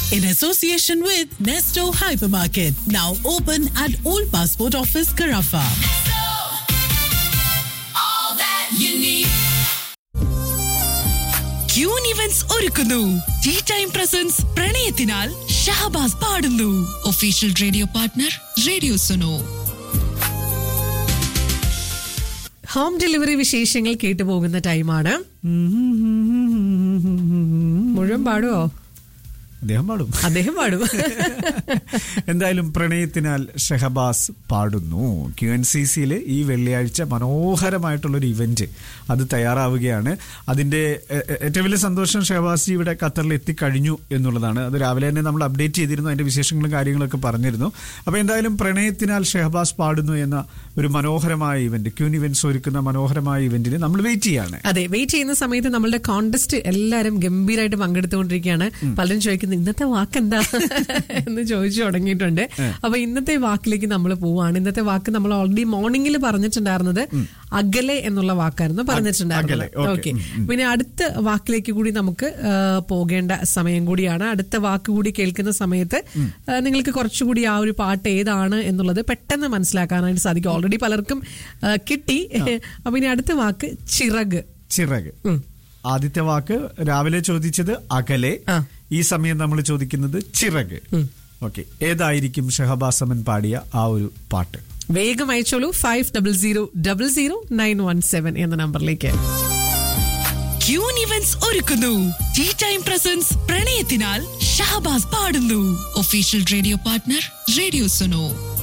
in association with Nesto Hypermarket, now open at Old Passport Office, Carafa. Queen events ഒരുക്കുന്നു tea time presents പ്രണയത്തിനാൽ ഷഹബാസ് പാടുന്നു official radio partner radio Suno home delivery വിശേഷങ്ങൾ കേട്ടുപോകുന്ന ടൈമാണ് മുഴുവൻ പാടുവോ അദ്ദേഹം പാടും അദ്ദേഹം പാടും എന്തായാലും പ്രണയത്തിനാൽ ഷെഹബാസ് പാടുന്നു ക്യു എൻ സി സിയിൽ ഈ വെള്ളിയാഴ്ച മനോഹരമായിട്ടുള്ളൊരു ഇവന്റ് അത് തയ്യാറാവുകയാണ് അതിന്റെ എ- എ- ഏറ്റവും വലിയ സന്തോഷം ഷെഹബാസ് ഇവിടെ ഖത്തറിൽ എത്തിക്കഴിഞ്ഞു എന്നുള്ളതാണ് അത് രാവിലെ തന്നെ നമ്മൾ അപ്ഡേറ്റ് ചെയ്തിരുന്നു അതിന്റെ വിശേഷങ്ങളും കാര്യങ്ങളൊക്കെ പറഞ്ഞിരുന്നു അപ്പോൾ എന്തായാലും പ്രണയത്തിനാൽ ഷെഹബാസ് പാടുന്നു എന്ന ഒരു മനോഹരമായ ഇവന്റ് ക്യൂൻ ഇവന്റ്സ് ഒരുക്കുന്ന മനോഹരമായ ഇവന്റിന് നമ്മൾ വെയിറ്റ് ചെയ്യാണ് അതെ വെയിറ്റ് ചെയ്യുന്ന സമയത്ത് നമ്മളുടെ കോണ്ടസ്റ്റ് എല്ലാവരും ഗംഭീരമായിട്ട് പങ്കെടുത്തുകൊണ്ടിരിക്കുകയാണ് പലരും ചോദിക്കുന്നത് ഇന്നത്തെ വാക്ക് എന്താ എന്ന് ചോദിച്ചു തുടങ്ങിയിട്ടുണ്ട് അപ്പൊ ഇന്നത്തെ വാക്കിലേക്ക് നമ്മൾ പോവാണ് ഇന്നത്തെ വാക്ക് നമ്മൾ ഓൾറെഡി മോർണിംഗിൽ പറഞ്ഞിട്ടുണ്ടായിരുന്നത് അകലെ എന്നുള്ള വാക്കായിരുന്നു പറഞ്ഞിട്ടുണ്ടായിരുന്നത് അകലെ, okay. ഓക്കെ പിന്നെ അടുത്ത വാക്കിലേക്ക് കൂടി നമുക്ക് ആ, പോകേണ്ട സമയം കൂടിയാണ് അടുത്ത വാക്ക് കൂടി കേൾക്കുന്ന സമയത്ത് ആ, നിങ്ങൾക്ക് കുറച്ചുകൂടി ആ ഒരു പാട്ട് ഏതാണ് എന്നുള്ളത് പെട്ടെന്ന് മനസ്സിലാക്കാനായിട്ട് സാധിക്കും ഓൾറെഡി പലർക്കും ആ, കിട്ടി അപ്പൊ ഇനി അടുത്ത വാക്ക് ചിറക് ചിറക് ഉം. ആദ്യത്തെ വാക്ക് രാവിലെ ചോദിച്ചത് അകലെ ആ. ഈ സമയം നമ്മൾ ചോദിക്കുന്നത് ചിറക് ഓക്കെ ഏതായിരിക്കും ഷഹബാസമൻ പാടിയ ആ ഒരു പാട്ട് വേഗം അയച്ചോളൂ five double zero double zero nine one seven എന്ന നമ്പറിലേക്ക് ക്യൂൻ ഇവന്റ്സ് ഒരുക്കുന്നു ടീ ടൈം പ്രസൻസ് പ്രണയത്തിനാൽ ഷഹബാസ് പാടുന്നു official radio partner radio Suno